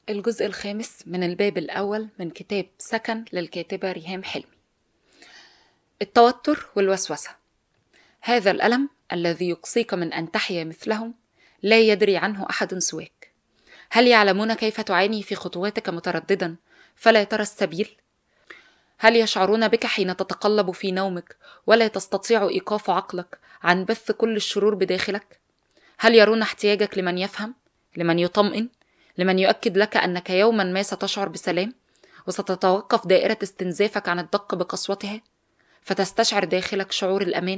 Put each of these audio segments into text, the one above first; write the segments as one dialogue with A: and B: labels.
A: الجزء الخامس من الباب الأول من كتاب سكن للكاتبة ريهام حلمي التوتر والوسوسة هذا الألم الذي يقصيك من أن تحيا مثلهم لا يدري عنه أحد سواك هل يعلمون كيف تعاني في خطواتك مترددا فلا ترى السبيل هل يشعرون بك حين تتقلب في نومك ولا تستطيع ايقاف عقلك عن بث كل الشرور بداخلك هل يرون احتياجك لمن يفهم لمن يطمئن لمن يؤكد لك انك يوما ما ستشعر بسلام وستتوقف دائره استنزافك عن الدق بقسوتها فتستشعر داخلك شعور الامان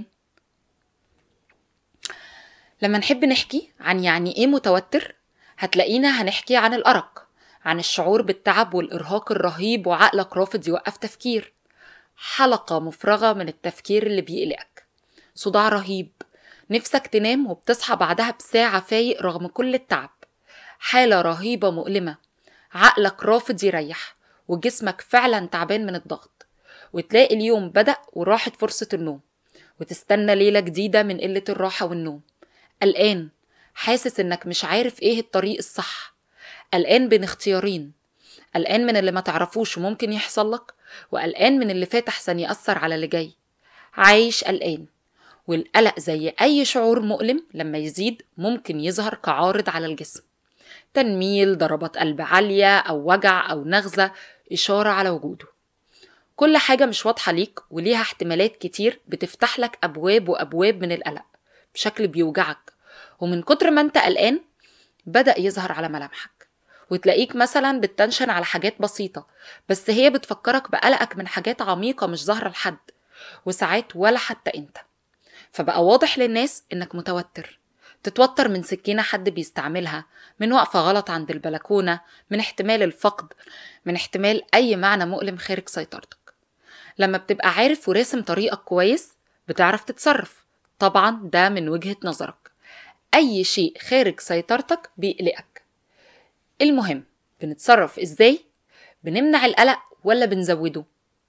A: لما نحب نحكي عن يعني ايه متوتر هتلاقينا هنحكي عن الارق عن الشعور بالتعب والارهاق الرهيب وعقلك رافض يوقف تفكير حلقه مفرغه من التفكير اللي بيقلقك صداع رهيب نفسك تنام وبتصحى بعدها بساعه فايق رغم كل التعب حاله رهيبه مؤلمه عقلك رافض يريح وجسمك فعلا تعبان من الضغط وتلاقي اليوم بدأ وراحت فرصة النوم وتستنى ليلة جديدة من قلة الراحة والنوم قلقان حاسس انك مش عارف ايه الطريق الصح قلقان بين اختيارين قلقان من اللي ما تعرفوش وممكن يحصل لك وقلقان من اللي فات احسن يأثر على اللي جاي عايش قلقان والقلق زي أي شعور مؤلم لما يزيد ممكن يظهر كعارض على الجسم تنميل ضربات قلب عالية أو وجع أو نغزة إشارة على وجوده كل حاجة مش واضحة ليك وليها احتمالات كتير بتفتح لك أبواب وأبواب من القلق بشكل بيوجعك ومن كتر ما انت قلقان بدأ يظهر على ملامحك وتلاقيك مثلا بتنشن على حاجات بسيطة بس هي بتفكرك بقلقك من حاجات عميقة مش ظاهرة لحد وساعات ولا حتى انت فبقى واضح للناس انك متوتر تتوتر من سكينة حد بيستعملها من وقفة غلط عند البلكونة من احتمال الفقد من احتمال أي معنى مؤلم خارج سيطرتك لما بتبقى عارف وراسم طريقك كويس بتعرف تتصرف طبعا ده من وجهة نظرك أي شيء خارج سيطرتك بيقلقك المهم بنتصرف ازاي بنمنع القلق ولا بنزوده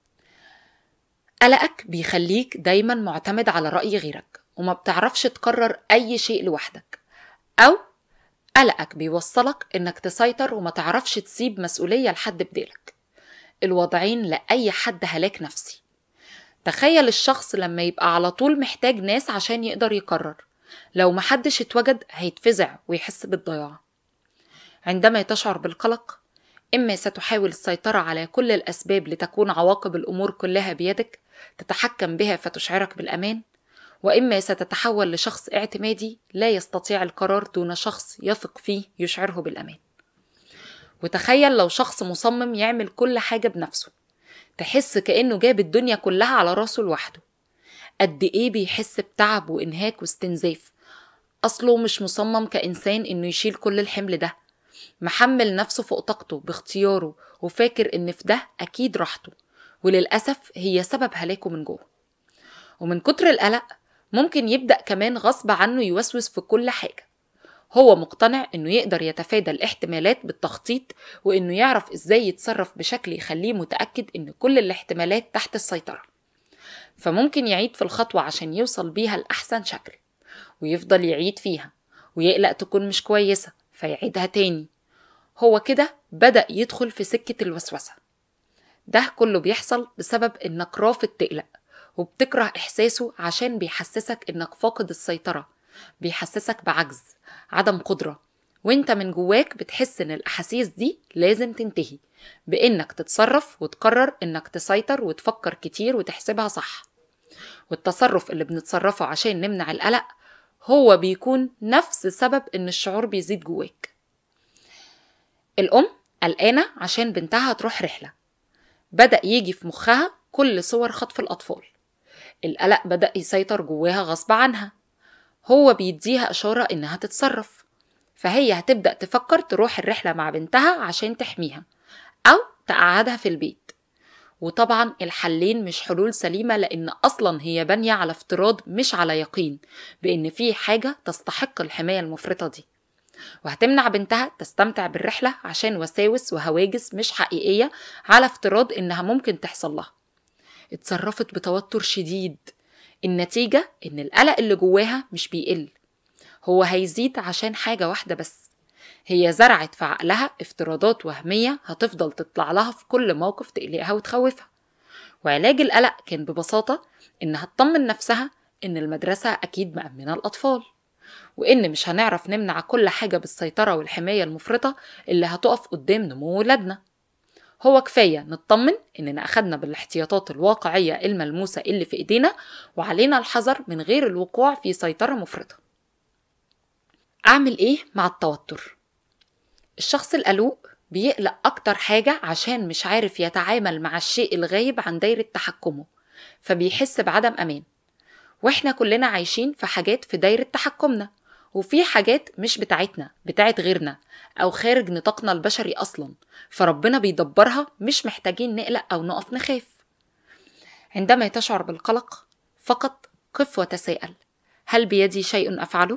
A: قلقك بيخليك دايما معتمد على رأي غيرك وما بتعرفش تقرر أي شيء لوحدك أو قلقك بيوصلك إنك تسيطر وما تعرفش تسيب مسؤولية لحد بدالك الوضعين لأي حد هلاك نفسي تخيل الشخص لما يبقى على طول محتاج ناس عشان يقدر يقرر لو محدش اتوجد هيتفزع ويحس بالضياع عندما تشعر بالقلق إما ستحاول السيطرة على كل الأسباب لتكون عواقب الأمور كلها بيدك تتحكم بها فتشعرك بالأمان وإما ستتحول لشخص اعتمادي لا يستطيع القرار دون شخص يثق فيه يشعره بالأمان وتخيل لو شخص مصمم يعمل كل حاجة بنفسه تحس كأنه جاب الدنيا كلها على راسه لوحده قد إيه بيحس بتعب وإنهاك واستنزاف أصله مش مصمم كإنسان إنه يشيل كل الحمل ده محمل نفسه فوق طاقته باختياره وفاكر إن في ده أكيد راحته وللأسف هي سبب هلاكه من جوه ومن كتر القلق ممكن يبدأ كمان غصب عنه يوسوس في كل حاجة هو مقتنع انه يقدر يتفادى الاحتمالات بالتخطيط وانه يعرف ازاي يتصرف بشكل يخليه متأكد ان كل الاحتمالات تحت السيطرة فممكن يعيد في الخطوة عشان يوصل بيها لأحسن شكل ويفضل يعيد فيها ويقلق تكون مش كويسة فيعيدها تاني هو كده بدأ يدخل في سكة الوسوسة ده كله بيحصل بسبب انك رافض تقلق وبتكره إحساسه عشان بيحسسك إنك فاقد السيطرة بيحسسك بعجز عدم قدرة وانت من جواك بتحس ان الأحاسيس دي لازم تنتهي بإنك تتصرف وتقرر إنك تسيطر وتفكر كتير وتحسبها صح والتصرف اللي بنتصرفه عشان نمنع القلق هو بيكون نفس سبب إن الشعور بيزيد جواك الأم قلقانة عشان بنتها تروح رحلة بدأ يجي في مخها كل صور خطف الأطفال القلق بدأ يسيطر جواها غصب عنها هو بيديها إشارة إنها تتصرف فهي هتبدأ تفكر تروح الرحلة مع بنتها عشان تحميها أو تقعدها في البيت وطبعا الحلين مش حلول سليمة لأن أصلا هي بانية على افتراض مش على يقين بأن في حاجة تستحق الحماية المفرطة دي وهتمنع بنتها تستمتع بالرحلة عشان وساوس وهواجس مش حقيقية على افتراض إنها ممكن تحصل لها اتصرفت بتوتر شديد النتيجة إن القلق اللي جواها مش بيقل هو هيزيد عشان حاجة واحدة بس هي زرعت في عقلها افتراضات وهمية هتفضل تطلع لها في كل موقف تقلقها وتخوفها وعلاج القلق كان ببساطة إنها تطمن نفسها إن المدرسة أكيد مأمنة الأطفال وإن مش هنعرف نمنع كل حاجة بالسيطرة والحماية المفرطة اللي هتقف قدام نمو ولادنا هو كفاية نطمن إننا أخدنا بالاحتياطات الواقعية الملموسة اللي في إيدينا وعلينا الحذر من غير الوقوع في سيطرة مفرطة أعمل إيه مع التوتر؟ الشخص القلوق بيقلق أكتر حاجة عشان مش عارف يتعامل مع الشيء الغايب عن دايرة تحكمه فبيحس بعدم أمان واحنا كلنا عايشين في حاجات في دايرة تحكمنا وفي حاجات مش بتاعتنا بتاعت غيرنا أو خارج نطاقنا البشري أصلا فربنا بيدبرها مش محتاجين نقلق أو نقف نخاف عندما تشعر بالقلق فقط قف وتساءل هل بيدي شيء أفعله؟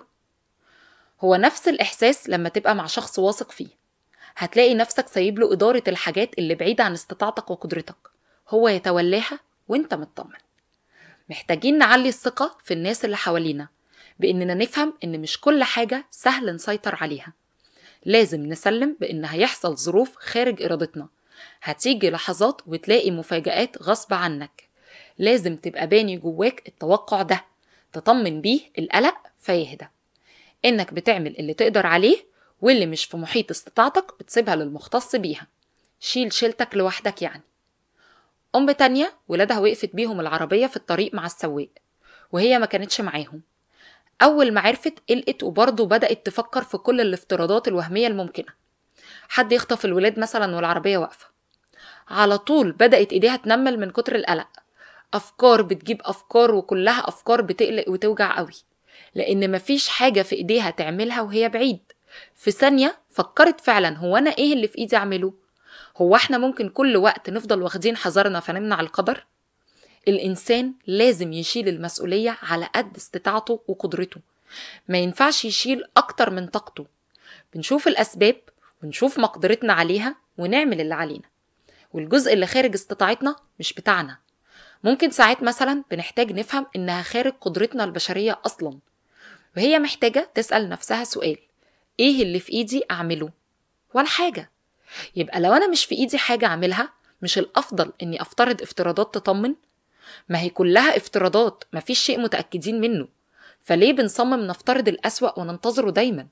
A: هو نفس الإحساس لما تبقى مع شخص واثق فيه هتلاقي نفسك سايب له إدارة الحاجات اللي بعيدة عن استطاعتك وقدرتك هو يتولاها وانت مطمن محتاجين نعلي الثقة في الناس اللي حوالينا بإننا نفهم إن مش كل حاجة سهل نسيطر عليها لازم نسلم بإن هيحصل ظروف خارج إرادتنا هتيجي لحظات وتلاقي مفاجآت غصب عنك لازم تبقى باني جواك التوقع ده تطمن بيه القلق فيهدى إنك بتعمل اللي تقدر عليه واللي مش في محيط استطاعتك بتسيبها للمختص بيها شيل شيلتك لوحدك يعني أم تانية ولادها وقفت بيهم العربية في الطريق مع السواق وهي ما كانتش معاهم أول ما عرفت قلقت وبرضه بدأت تفكر في كل الافتراضات الوهمية الممكنة حد يخطف الولاد مثلا والعربية واقفة على طول بدأت إيديها تنمل من كتر القلق أفكار بتجيب أفكار وكلها أفكار بتقلق وتوجع قوي لأن مفيش حاجة في إيديها تعملها وهي بعيد في ثانية فكرت فعلا هو أنا إيه اللي في إيدي أعمله هو احنا ممكن كل وقت نفضل واخدين حذرنا فنمنع القدر الإنسان لازم يشيل المسؤولية على قد استطاعته وقدرته ما ينفعش يشيل أكتر من طاقته بنشوف الأسباب ونشوف مقدرتنا عليها ونعمل اللي علينا والجزء اللي خارج استطاعتنا مش بتاعنا ممكن ساعات مثلا بنحتاج نفهم إنها خارج قدرتنا البشرية أصلا وهي محتاجة تسأل نفسها سؤال إيه اللي في إيدي أعمله؟ ولا حاجة يبقى لو أنا مش في إيدي حاجة أعملها مش الأفضل إني أفترض افتراضات تطمن؟ ما هي كلها افتراضات مفيش شيء متأكدين منه فليه بنصمم نفترض الأسوأ وننتظره دايما؟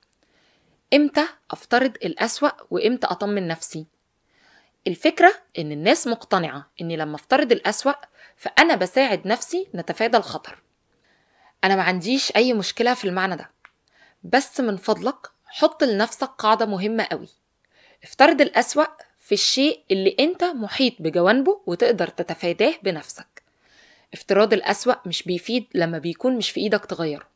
A: إمتى أفترض الأسوأ وإمتى أطمن نفسي؟ الفكرة إن الناس مقتنعة إني لما أفترض الأسوأ فأنا بساعد نفسي نتفادى الخطر أنا ما عنديش أي مشكلة في المعنى ده بس من فضلك حط لنفسك قاعدة مهمة قوي افترض الأسوأ في الشيء اللي انت محيط بجوانبه وتقدر تتفاداه بنفسك افتراض الأسوأ مش بيفيد لما بيكون مش في ايدك تغيره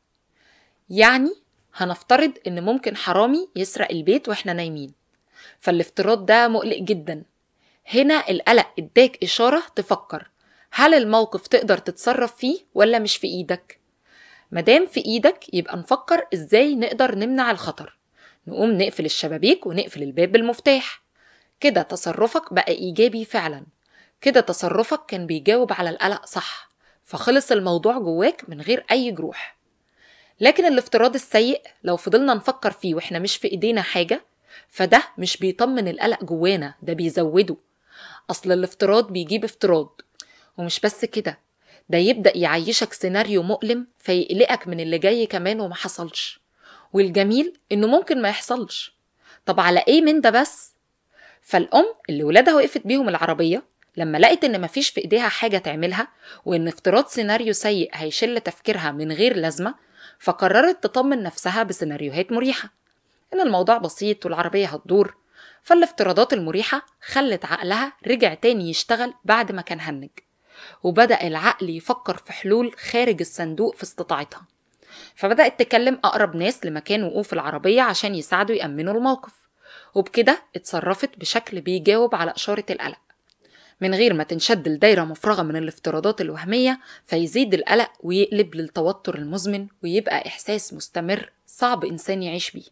A: يعني هنفترض ان ممكن حرامي يسرق البيت واحنا نايمين فالافتراض ده مقلق جدا هنا القلق اداك إشارة تفكر هل الموقف تقدر تتصرف فيه ولا مش في ايدك مادام في ايدك يبقى نفكر ازاي نقدر نمنع الخطر نقوم نقفل الشبابيك ونقفل الباب بالمفتاح كده تصرفك بقى إيجابي فعلا كده تصرفك كان بيجاوب على القلق صح فخلص الموضوع جواك من غير أي جروح لكن الافتراض السيء لو فضلنا نفكر فيه واحنا مش في ايدينا حاجة فده مش بيطمن القلق جوانا ده بيزوده أصل الافتراض بيجيب افتراض ومش بس كده ده يبدأ يعيشك سيناريو مؤلم فيقلقك من اللي جاي كمان وما حصلش والجميل إنه ممكن ما يحصلش طب على إيه من ده بس؟ فالأم اللي ولادها وقفت بيهم العربية لما لقت إن مفيش في إيديها حاجة تعملها وإن افتراض سيناريو سيء هيشل تفكيرها من غير لازمة فقررت تطمن نفسها بسيناريوهات مريحة إن الموضوع بسيط والعربية هتدور فالافتراضات المريحة خلت عقلها رجع تاني يشتغل بعد ما كان هنج وبدأ العقل يفكر في حلول خارج الصندوق في استطاعتها فبدأت تكلم أقرب ناس لمكان وقوف العربية عشان يساعدوا يأمنوا الموقف وبكده اتصرفت بشكل بيجاوب على إشارة القلق من غير ما تنشد الدايرة مفرغة من الافتراضات الوهمية فيزيد القلق ويقلب للتوتر المزمن ويبقى إحساس مستمر صعب إنسان يعيش بيه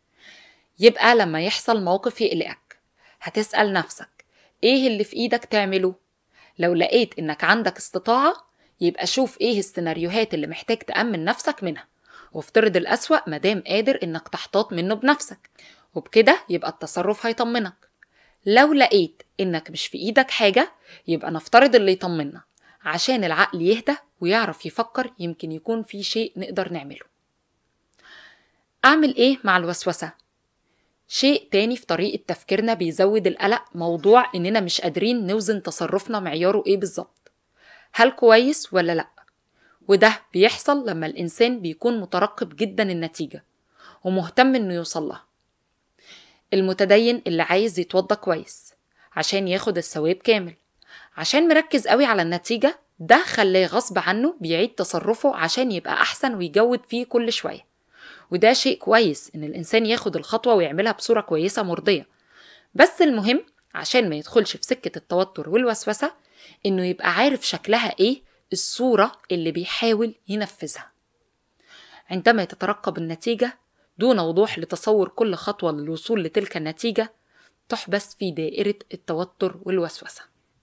A: يبقى لما يحصل موقف يقلقك هتسأل نفسك إيه اللي في إيدك تعمله؟ لو لقيت إنك عندك استطاعة يبقى شوف إيه السيناريوهات اللي محتاج تأمن نفسك منها وافترض الأسوأ مادام قادر إنك تحتاط منه بنفسك وبكده يبقى التصرف هيطمنك لو لقيت إنك مش في إيدك حاجة يبقى نفترض اللي يطمنا عشان العقل يهدى ويعرف يفكر يمكن يكون في شيء نقدر نعمله أعمل إيه مع الوسوسة؟ شيء تاني في طريقة تفكيرنا بيزود القلق موضوع إننا مش قادرين نوزن تصرفنا معياره إيه بالظبط هل كويس ولا لأ؟ وده بيحصل لما الإنسان بيكون مترقب جدا النتيجة ومهتم إنه يوصل لها المتدين اللي عايز يتوضى كويس عشان ياخد الثواب كامل عشان مركز قوي على النتيجة ده خلاه غصب عنه بيعيد تصرفه عشان يبقى أحسن ويجود فيه كل شوية وده شيء كويس إن الإنسان ياخد الخطوة ويعملها بصورة كويسة مرضية بس المهم عشان ما يدخلش في سكة التوتر والوسوسة إنه يبقى عارف شكلها إيه الصورة اللي بيحاول ينفذها عندما تترقب النتيجة دون وضوح لتصور كل خطوة للوصول لتلك النتيجة تحبس في دائرة التوتر والوسوسة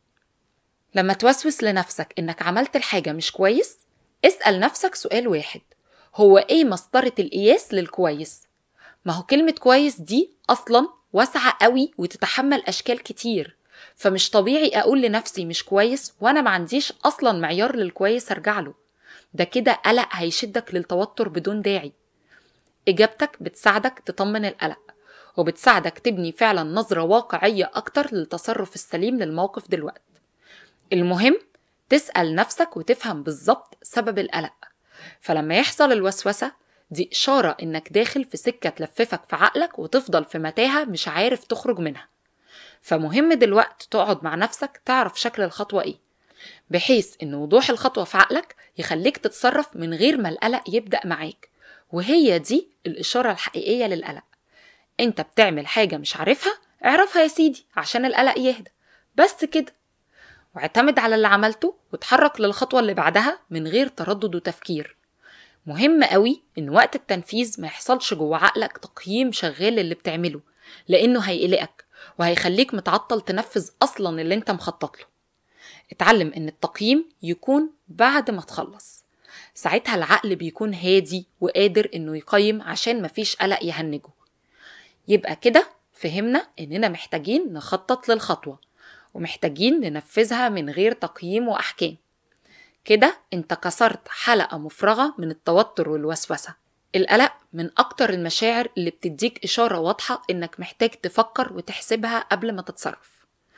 A: لما توسوس لنفسك إنك عملت الحاجة مش كويس اسأل نفسك سؤال واحد هو إيه مسطرة القياس للكويس؟ ما هو كلمة كويس دي أصلا واسعة قوي وتتحمل أشكال كتير فمش طبيعي أقول لنفسي مش كويس وأنا ما عنديش أصلا معيار للكويس أرجع له ده كده قلق هيشدك للتوتر بدون داعي إجابتك بتساعدك تطمن القلق وبتساعدك تبني فعلا نظرة واقعية أكتر للتصرف السليم للموقف دلوقتي المهم تسأل نفسك وتفهم بالظبط سبب القلق فلما يحصل الوسوسة دي إشارة إنك داخل في سكة تلففك في عقلك وتفضل في متاهة مش عارف تخرج منها فمهم دلوقت تقعد مع نفسك تعرف شكل الخطوة إيه بحيث إن وضوح الخطوة في عقلك يخليك تتصرف من غير ما القلق يبدأ معاك وهي دي الإشارة الحقيقية للقلق أنت بتعمل حاجة مش عارفها اعرفها يا سيدي عشان القلق يهدى بس كده واعتمد على اللي عملته وتحرك للخطوة اللي بعدها من غير تردد وتفكير مهم قوي إن وقت التنفيذ ما يحصلش جوه عقلك تقييم شغال اللي بتعمله لأنه هيقلقك وهيخليك متعطل تنفذ أصلا اللي انت مخطط له اتعلم إن التقييم يكون بعد ما تخلص ساعتها العقل بيكون هادي وقادر إنه يقيم عشان مفيش قلق يهنجه يبقى كده فهمنا إننا محتاجين نخطط للخطوة ومحتاجين ننفذها من غير تقييم وأحكام كده انت كسرت حلقة مفرغة من التوتر والوسوسة القلق من أكتر المشاعر اللي بتديك إشارة واضحة إنك محتاج تفكر وتحسبها قبل ما تتصرف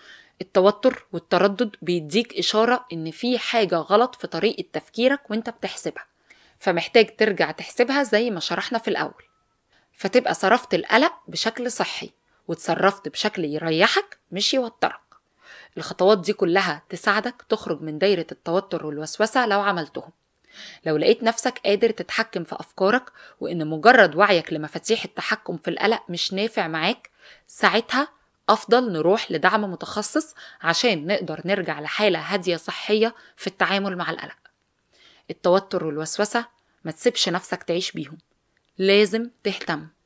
A: التوتر والتردد بيديك إشارة إن في حاجة غلط في طريقة تفكيرك وإنت بتحسبها فمحتاج ترجع تحسبها زي ما شرحنا في الأول فتبقى صرفت القلق بشكل صحي وتصرفت بشكل يريحك مش يوترك الخطوات دي كلها تساعدك تخرج من دايرة التوتر والوسوسة لو عملتهم لو لقيت نفسك قادر تتحكم في أفكارك وإن مجرد وعيك لمفاتيح التحكم في القلق مش نافع معاك ساعتها أفضل نروح لدعم متخصص عشان نقدر نرجع لحالة هادية صحية في التعامل مع القلق التوتر والوسوسة ما تسيبش نفسك تعيش بيهم لازم تهتم